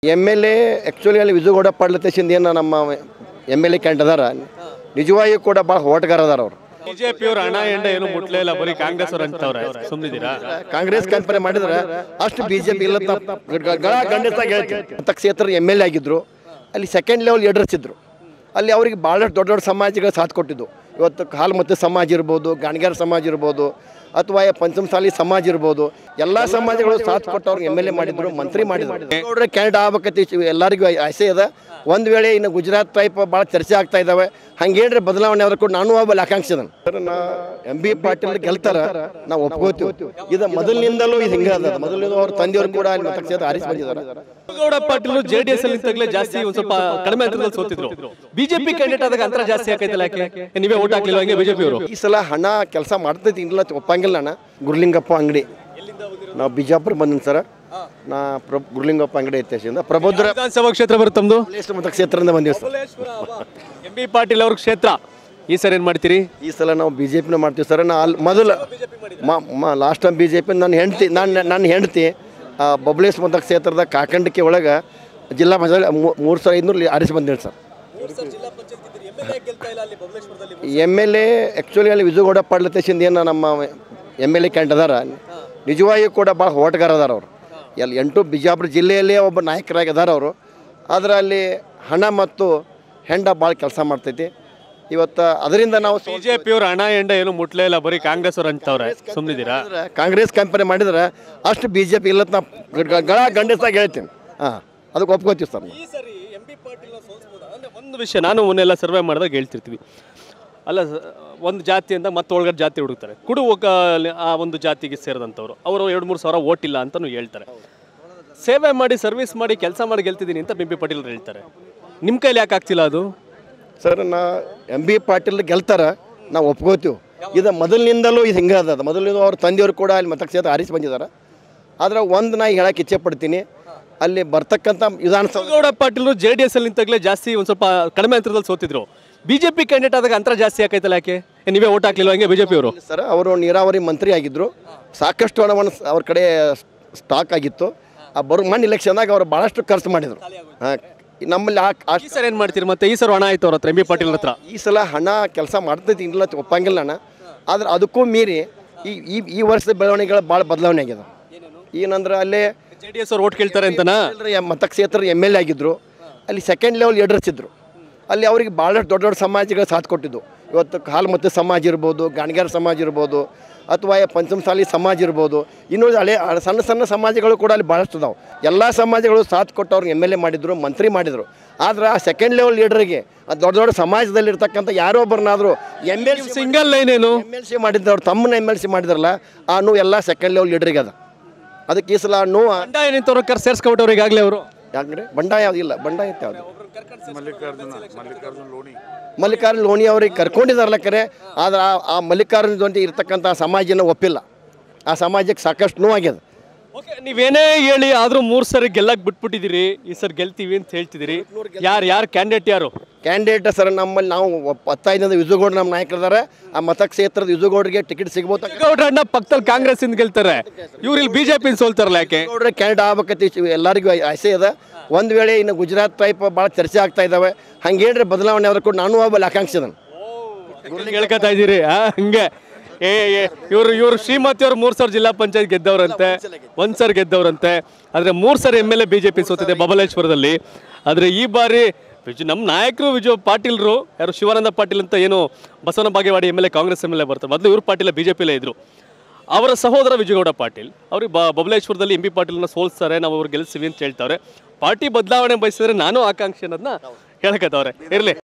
M L A actually ಅಲ್ಲಿ ವಿಜಯಗೌಡ ಪಾಡ್ಲತೇಶಿಂದ ಏನು ನಮ್ಮ ಎಮ್ ಎಲ್ ಎ ಕ್ಯಾಂಡ್ ಅದಾರ ನಿಜವಾಗಿಯೂ ಕೂಡ ಭಾಳ ಹೋಟಗಾರ ಅದಾರ ಅವರು ಬಿಜೆಪಿ ಅವ್ರ ಹಣ ಎಂಡ ಏನು ಮುಟ್ಲೇ ಇಲ್ಲ ಬರೀ ಕಾಂಗ್ರೆಸ್ ಅವ್ರು ಅಂತವ್ರೆ ಸುಮ್ಮನಿದ್ದೀರಾ ಕಾಂಗ್ರೆಸ್ ಕಂಪೇರ್ ಮಾಡಿದ್ರೆ ಅಷ್ಟು ಬಿ ಜೆ ಪಿ ಇಲ್ಲ ಗಳ ಗಂಡಸಾಗಿ ಹೇಳ್ತೀನಿ ಅಂತ ಕ್ಷೇತ್ರ ಎಮ್ ಎಲ್ ಎ ಆಗಿದ್ದರು ಅಲ್ಲಿ ಸೆಕೆಂಡ್ ಲೆವೆಲ್ ಲೀಡರ್ಸ್ ಇದ್ದರು ಅಲ್ಲಿ ಅವರಿಗೆ ಭಾಳಷ್ಟು ದೊಡ್ಡ ದೊಡ್ಡ ಸಮಾಜಗಳು ಸಾಥ್ ಕೊಟ್ಟಿದ್ದು ಇವತ್ತು ಹಾಲು ಮತ್ತು ಸಮಾಜ ಇರ್ಬೋದು ಗಾಣಿಗಾರ ಸಮಾಜ ಇರ್ಬೋದು ಅಥವಾ ಪಂಚಮಸಾಲಿ ಸಮಾಜ ಇರ್ಬೋದು ಎಲ್ಲ ಸಮಾಜಗಳು ಸಾಥ್ ಕೊಟ್ಟು ಅವ್ರಿಗೆ ಎಮ್ ಎಲ್ ಎ ಮಾಡಿದ್ರು ಮಂತ್ರಿ ಮಾಡಿದ್ರು ನೋಡ್ರೆ ಕ್ಯಾಂಡಿಡೇಟ್ ಆಗ್ಬೇಕಂತ ಇಷ್ಟು ಎಲ್ಲರಿಗೂ ಆಸೆ ಇದೆ ಒಂದು ವೇಳೆ ಇನ್ನು ಗುಜರಾತ್ ಟೈಪ್ ಭಾಳ ಚರ್ಚೆ ಆಗ್ತಾ ಇದ್ದಾವೆ ಹಂಗೇನ್ರಿ ಬದಲಾವಣೆ ಆದ್ರೆ ಕೂಡ ನಾನು ಒಬ್ಬ ಆಕಾಂಕ್ಷಿ ಅದನ್ನು ಸರ್ ನಾ ಎಂ ಬಿ ಪಾಟೀಲ್ ಗೆಲ್ತಾರ ನಾವು ಒಪ್ಕೋತೀವಿ ಇದು ಮೊದಲಿನಿಂದಲೂ ಇದು ಹಿಂಗೆ ಅದ ಮೊದಲಿಂದ ಅವ್ರ ತಂದೆಯವರು ಕೂಡ ಅಲ್ಲಿ ಮತಕ್ಷೇತ್ರ ಆರಿಸಿ ಬಂದಿದ್ದಾರೆ Gowda Patil J D S ಅಲ್ಲಿ ನಿಂತಾಗಲೇ ಜಾಸ್ತಿ ಒಂದ್ ಸ್ವಲ್ಪ ಕಡಿಮೆ ಅಂತರದಲ್ಲಿ ಸೋತಿದ್ರು ಬಿಜೆಪಿ ಕ್ಯಾಂಡಿಡೇಟ್ ಆದಾಗ ಅಂತರ ಜಾಸ್ತಿ ಆಕೈತಲ್ಲ ಯಾಕೆ ಏ, ನೀವೇ ಓಟ್ ಹಾಕ್ಲಿಲ್ಲ ಹಂಗೆ ಬಿಜೆಪಿ ಅವರು ಈ ಸಲ ಹಣ ಕೆಲಸ ಮಾಡ್ತೈತಿ ಇಲ್ಲ ಒಪ್ಪಂಗಿಲ್ಲ ಅಣ್ಣ ಗುರುಲಿಂಗಪ್ಪ ಅಂಗಡಿ ನಾವು ಬಿಜಾಪುರ ಬಂದಿನಿ ಸರ್ ನಾ ಪ್ರ ಗುರುಲಿಂಗಪ್ಪ ಅಂಗಡಿ ಐತೆ ಪ್ರಬುದ್ರ ವಿಧಾನಸಭಾ ಕ್ಷೇತ್ರ ಬರುತ್ತೆ ತಮ್ದು ಮತಕ್ಷೇತ್ರದಿಂದ ಬಂದೀವಿ ಸರ್ ಎಂ ಬಿ ಪಾಟೀಲ್ ಅವ್ರ ಕ್ಷೇತ್ರ ಈ ಸರ್ ಏನ್ ಮಾಡ್ತೀರಿ ಈ ಸಲ ನಾವು ಬಿ ಜೆ ಪಿನ ಮಾಡ್ತೀವಿ ಸರ್ ನಾ ಅಲ್ಲಿ ಮೊದಲು last time B J P ನನ್ನ ಹೆಂಡ್ತಿ ನನ್ನ ನನ್ನ ಹೆಂಡ್ತಿ ಆ, ಬಬಲೇಶ್ ಮತ ಕ್ಷೇತ್ರದ ಕಾಕಂಡಿಕೆ ಒಳಗೆ ಜಿಲ್ಲಾ ಪಂಚಾಯತ್ ಮೂರು ಸಾವಿರ ಐದುನೂರು ಆರಿಸಿ ಬಂದೇಳಿ sir M L A actually ಅಲ್ಲಿ ವಿಜಯಗೌಡ ಪಾಡ್ಲತೇಶಿಂದ ಏನು ನಮ್ಮ ಎಮ್ ಎಲ್ ಎ ಕ್ಯಾಂಡ್ ಅದಾರ ನಿಜವಾಗಿಯೂ ಕೂಡ ಭಾಳ ಹೋಟಗಾರ ಅದಾರ ಅವರು ಎಲ್ಲಿ ಎಂಟು ಬಿಜಾಪುರ ಜಿಲ್ಲೆಯಲ್ಲೇ ಒಬ್ಬ ನಾಯಕರಾಗಿ ಅದಾರ ಅವರು ಆದರೆ ಅಲ್ಲಿ ಹಣ ಮತ್ತು ಹೆಂಡ ಭಾಳ ಕೆಲಸ ಮಾಡ್ತೈತಿ ಇವತ್ತು ಅದರಿಂದ ನಾವು ಸೋಲ್- ಬಿಜೆಪಿ ಅವ್ರ ಹಣ ಎಂಡ ಏನು ಮುಟ್ಲೇ ಇಲ್ಲ ಬರೀ ಕಾಂಗ್ರೆಸ್ ಅವ್ರು ಅಂತವ್ರೆ ಸುಮ್ಮನಿದ್ದೀರಾ ಮಾಡಿದ್ರೆ, ಕಾಂಗ್ರೆಸ್ ಕಂಪೇರ್ ಮಾಡಿದ್ರೆ ಅಷ್ಟು ಬಿ ಜೆ ಪಿ ಇಲ್ಲ ನಾ ಗ- ಗಳ ಗಂಡಸಾಗಿ ಹೇಳ್ತೀನಿ ಹಾಂ ಅದಕ್ಕೆ ಒಪ್ಕೋತೀವಿ ಸರ್ ನಾವು ಈ ಸರಿ ಎಂ ಬಿ ಪಾಟೀಲ್ ಒಂದು ವಿಷಯ ನಾನು ಮೊನ್ನೆಲ್ಲ ಸರ್ವೆ ಮಾಡಿದಾಗ ಹೇಳ್ತಿರ್ತೀವಿ ಅಲ್ಲ ಸ- ಒಂದು ಜಾತಿಯಿಂದ ಮತ್ತೆ ಒಳಗಡೆ ಜಾತಿ ಹುಡುಕ್ತಾರೆ ಕುಡು ಒಕ- ಆ ಒಂದು ಜಾತಿಗೆ ಸೇರಿದಂಥವ್ರು ಅವರು ಎರಡು ಮೂರು ಸಾವಿರ ಓಟ್ ಇಲ್ಲ ಅಂತಲೂ ಹೇಳ್ತಾರೆ ಸೇವೆ ಮಾಡಿ ಸರ್ವಿಸ್ ಮಾಡಿ ಕೆಲಸ ಮಾಡಿ ಗೆಲ್ತಿದ್ದೀನಿ ಅಂತ ಬಿ ಬಿ ಪಾಟೀಲ್ ಅವ್ರು ಹೇಳ್ತಾರೆ ನಿಮ್ಮ ಕೈಲಿ ಯಾಕೆ ಆಗ್ತಿಲ್ಲ ಅದು ಸರ್ ನಾ ಎಂ ಬಿ ಪಾಟೀಲ್ ಗೆಲ್ತಾರ ನಾವು ಒಪ್ಕೋತೀವಿ ಇದು ಮೊದಲಿನಿಂದಲೂ ಇದು ಹಿಂಗೆ ಅದ ಮೊದಲಿಂದ ಅವ್ರ ತಂದೆಯವರು ಕೂಡ ಅಲ್ಲಿ ಮತಕ್ಷೇತ್ರ ಆರಿಸಿ ಬಂದಿದ್ದಾರೆ ಆದರೆ ಒಂದು ನಾ ಹೇಳಕ್ಕೆ ಇಚ್ಛೆ ಪಡ್ತೀನಿ ಅಲ್ಲಿ ಬರ್ತಕ್ಕಂಥ ವಿಧಾನಸಭೆ Gowda Patil J D S ಅಲ್ಲಿ ನಿಂತಾಗಲೇ ಜಾಸ್ತಿ ಒಂದು ಸ್ವಲ್ಪ ಕಡಿಮೆ ಅಂತರದಲ್ಲಿ ಸೋತಿದ್ರು ಬಿಜೆಪಿ ಕ್ಯಾಂಡಿಡೇಟ್ ಆದಾಗ ಅಂತರ ಜಾಸ್ತಿ ಆಕೈತಲ್ಲ ಯಾಕೆ ಏ, ನೀವೇ ಓಟ್ ಹಾಕ್ಲಿಲ್ಲ ಹಂಗೆ ಬಿಜೆಪಿ ಅವರು ಸರ್ ಅವರು ನೀರಾವರಿ ಮಂತ್ರಿ ಆಗಿದ್ದರು ಸಾಕಷ್ಟು ಹಣವನ್ನು ಸ- ಅವ್ರ ಕಡೆ ಸ್ಟಾಕ್ ಆಗಿತ್ತು ಆ ಬರೋ ಮಣ್ಣು ಇಲೆಕ್ಷನ್ದಾಗ ಅವರು ಭಾಳಷ್ಟು ಖರ್ಚು ಮಾಡಿದರು ಹಾಂ ನಮ್ಮಲ್ಲಿ ಆ ಆ ಈ ಸರ್ ಏನು ಮಾಡ್ತೀರಿ ಮತ್ತೆ ಈ ಸರ್ ಹಣ ಆಯ್ತು ಅವ್ರ ಹತ್ರ ಎಂ ಬಿ ಪಾಟೀಲ್ ಹತ್ರ ಈ ಸಲ ಹಣ ಕೆಲಸ ಮಾಡ್ತೈತಿ ಇಲ್ಲ ಅಂತ ಒಪ್ಪಂಗಿಲ್ಲ ಅಣ್ಣ ಆದ್ರೆ ಅದಕ್ಕೂ ಮೀರಿ ಈ ಈ ಈ ವರ್ಷದ ಬೆಳವಣಿಗೆಗಳು ಭಾಳ ಬದಲಾವಣೆ ಆಗ್ಯದ ಏನಂದ್ರೆ ಅಲ್ಲೇ ಜೆ ಡಿ ಎಸ್ ಅವ್ರು ಓಟ್ ಕೇಳ್ತಾರೆ ಅಂತನಾ ಮತಕ್ಷೇತ್ರ ಎಮ್ ಎಲ್ ಎ ಆಗಿದ್ದರು ಅಲ್ಲಿ ಸೆಕೆಂಡ್ ಲೆವೆಲ್ ಲೀಡರ್ಸ್ ಇದ್ದರು ಅಲ್ಲಿ ಅವರಿಗೆ ಭಾಳಷ್ಟು ದೊಡ್ಡ ದೊಡ್ಡ ಸಮಾಜಗಳು ಸಾಥ್ ಕೊಟ್ಟಿದ್ದು ಇವತ್ತು ಹಾಲು ಮತ್ತು ಸಮಾಜ ಇರ್ಬೋದು ಗಾಣಿಗಾರ ಸಮಾಜ ಇರ್ಬೋದು ಅಥವಾ ಪಂಚಮಸಾಲಿ ಸಮಾಜ ಇರ್ಬೋದು ಇನ್ನೂ ಹಳೆ ಹಳೆ ಸಣ್ಣ ಸಣ್ಣ ಸಮಾಜಗಳು ಕೂಡ ಅಲ್ಲಿ ಭಾಳಷ್ಟು ಅದಾವೆ ಎಲ್ಲ ಸಮಾಜಗಳು ಸಾಥ್ ಕೊಟ್ಟು ಅವ್ರಿಗೆ ಎಮ್ ಎಲ್ ಎ ಮಾಡಿದ್ರು ಮಂತ್ರಿ ಮಾಡಿದರು ಆದ್ರೆ ಆ ಸೆಕೆಂಡ್ ಲೆವೆಲ್ ಲೀಡರ್ಗೆ ಆ ದೊಡ್ಡ ದೊಡ್ಡ ಸಮಾಜದಲ್ಲಿ ಇರ್ತಕ್ಕಂಥ ಯಾರೋ ಒಬ್ಬರನ್ನಾದರೂ M L C single line ಏನು ಎಮ್ ಎಲ್ ಸಿ ಮಾಡಿದ್ದವ್ರು ತಮ್ಮನ್ನ ಎಮ್ ಎಲ್ ಸಿ ಮಾಡಿದ್ರಲ್ಲ ಆ ನೋವು ಎಲ್ಲ ಸೆಕೆಂಡ್ ಲೆವೆಲ್ ಲೀಡರ್ಗೆ ಅದ ಅದಕ್ಕೆ ಈ ಸಲ ಆ ನೋವು ಬಂಡಾಯ ನಿಂತವ್ರು ಕರ್ ಸೇರ್ಸ್ಕೊಬಿಟ್ಟವ್ರು ಈಗಾಗಲೇ ಅವರು ಯಾಕ್ರೆ ಬಂಡಾಯ ಯಾವ್ದು ಇಲ್ಲ ಬಂಡಾಯ ಅಂತ ಯಾವುದು ಮಲ್ಲಿಕಾರ್ಜುನ ಲೋಣಿ ಅವ್ರಿಗೆ ಕರ್ಕೊಂಡಿದ್ದಾರಲ್ಲ ಕರೆ ಆದ್ರೆ ಆ- ಆ ಮಲ್ಲಿಕಾರ್ಜುನ ಜೊತೆ ಇರ್ತಕ್ಕಂಥ ಸಮಾಜನ ಒಪ್ಪಿಲ್ಲ ಆ ಸಮಾಜಕ್ಕೆ ಸಾಕಷ್ಟು ನೋವಾಗ್ಯದ ಓಕೆ ನೀವೇನೇ ಹೇಳಿ ಆದ್ರೂ ಮೂರು ಸರಿ ಗೆಲ್ಲಕ್ ಬಿಟ್ಬಿಟ್ಟಿದ್ದೀರಿ ಈ ಸರ್ ಗೆಲ್ತೀವಿ ಅಂತ ಹೇಳ್ತಿದ್ದೀರಿ ಯಾರು ಯಾರು ಕ್ಯಾಂಡಿಡೇಟ್ ಯಾರು ಕ್ಯಾಂಡಿಡೇಟ್ ಸರ್ ನಮ್ಮಲ್ಲಿ ನಾವು ಒಪ್ಪ- ಹತ್ತೈದನೇದು ವಿಜುಗೌಡ ನಮ್ಮ ನಾಯಕರಿದ್ದಾರೆ ಆ ಮತಕ್ಷೇತ್ರದ ವಿಜುಗೌಡರಿಗೆ ಟಿಕೆಟ್ ಸಿಗ್ಬೋದು ಗೌಡ್ರ ಅಣ್ಣ ಪಕ್ಕದಲ್ಲಿ ಕಾಂಗ್ರೆಸ್ ಇಂದ ಗೆಲ್ತಾರೆ ಇವ್ರು ಇಲ್ಲಿ ಬಿಜೆಪಿ ಸೋಲ್ತಾರಲ್ಲ ಯಾಕೆ ವಿಜುಗೌಡ್ರೆ ಕ್ಯಾಂಡಿಡೇಟ್ ಆಗ್ಬೇಕಂತ ಇಷ್ಟು ಎಲ್ಲರಿಗೂ ಆಸೆ ಇದೆ ಒಂದು ವೇಳೆ ಇನ್ನು ಗುಜರಾತ್ ಟೈಪ್ ಭಾಳ ಚರ್ಚೆ ಆಗ್ತಾ ಇದ್ದಾವೆ ಹಂಗೇನ್ರಿ ಬದಲಾವಣೆ ಆದ್ರೆ ಕೂಡ ನಾನು ಒಬ್ಬ ಆಕಾಂಕ್ಷಿ ಅದನ್ನು ಹೇಳ್ಕೊತಾ ಇದ್ದೀರಿ ಆ, ಹಂಗೆ ಏ ಏ ಇವ್ರು ಇವ್ರು ಶ್ರೀಮತಿ ಅವ್ರು ಮೂರ್ ಸಾವಿರ ಜಿಲ್ಲಾ ಪಂಚಾಯತ್ ಗೆದ್ದವ್ರಂತೆ ಒಂದ್ ಸರ್ ಗೆದ್ದವ್ರಂತೆ ಆದ್ರೆ ಮೂರ್ sir M L A BJP ಸೋತಿದೆ ಬಬಲೇಶ್ವರದಲ್ಲಿ ಆದ್ರೆ ಈ ಬಾರಿ ವಿಜು ನಮ್ಮ ನಾಯಕರು ವಿಜಯ್ ಪಾಟೀಲ್ರು ಯಾರು ಶಿವಾನಂದ ಪಾಟೀಲ್ ಅಂತ ಏನು Basavana Bagewadi M L A Congress M L A ಬರ್ತಾರೆ ಮೊದಲು ಇವ್ರು ಪಾಟೀಲ ಬಿಜೆಪಿಲೇ ಇದ್ರು ಅವರ ಸಹೋದರ ವಿಜಯಗೌಡ ಪಾಟೀಲ್ ಅವ್ರಿಗೆ ಬ ಬಬಲೇಶ್ವರದಲ್ಲಿ ಎಂ ಪಿ ಪಾಟೀಲ್ನ ಸೋಲ್ಸ್ತಾರೆ ನಾವು ಅವ್ರು ಗೆಲ್ಸಿವಿ ಅಂತ ಹೇಳ್ತಾರೆ ಪಾರ್ಟಿ ಬದಲಾವಣೆ ಬಯಸಿದ್ರೆ ನಾನು ಆಕಾಂಕ್ಷಿ ಅನ್ನೋದನ್ನ ಹೇಳ್ಕತ್ತವ್ರೆ ಇರಲಿ